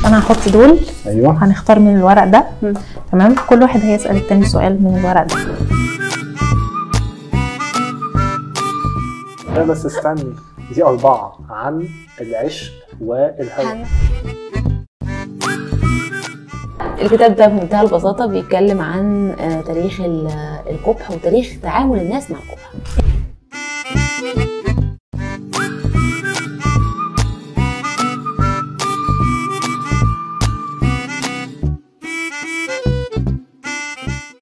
انا هحط دول ايوه هنختار من الورق ده مم. تمام كل واحد هيسال التاني سؤال من الورق ده لا بس استني دي أربعة عن العشق والهوى الكتاب ده بمنتهى البساطة بيتكلم عن آه، تاريخ ال- القبح وتاريخ تعامل الناس مع القبح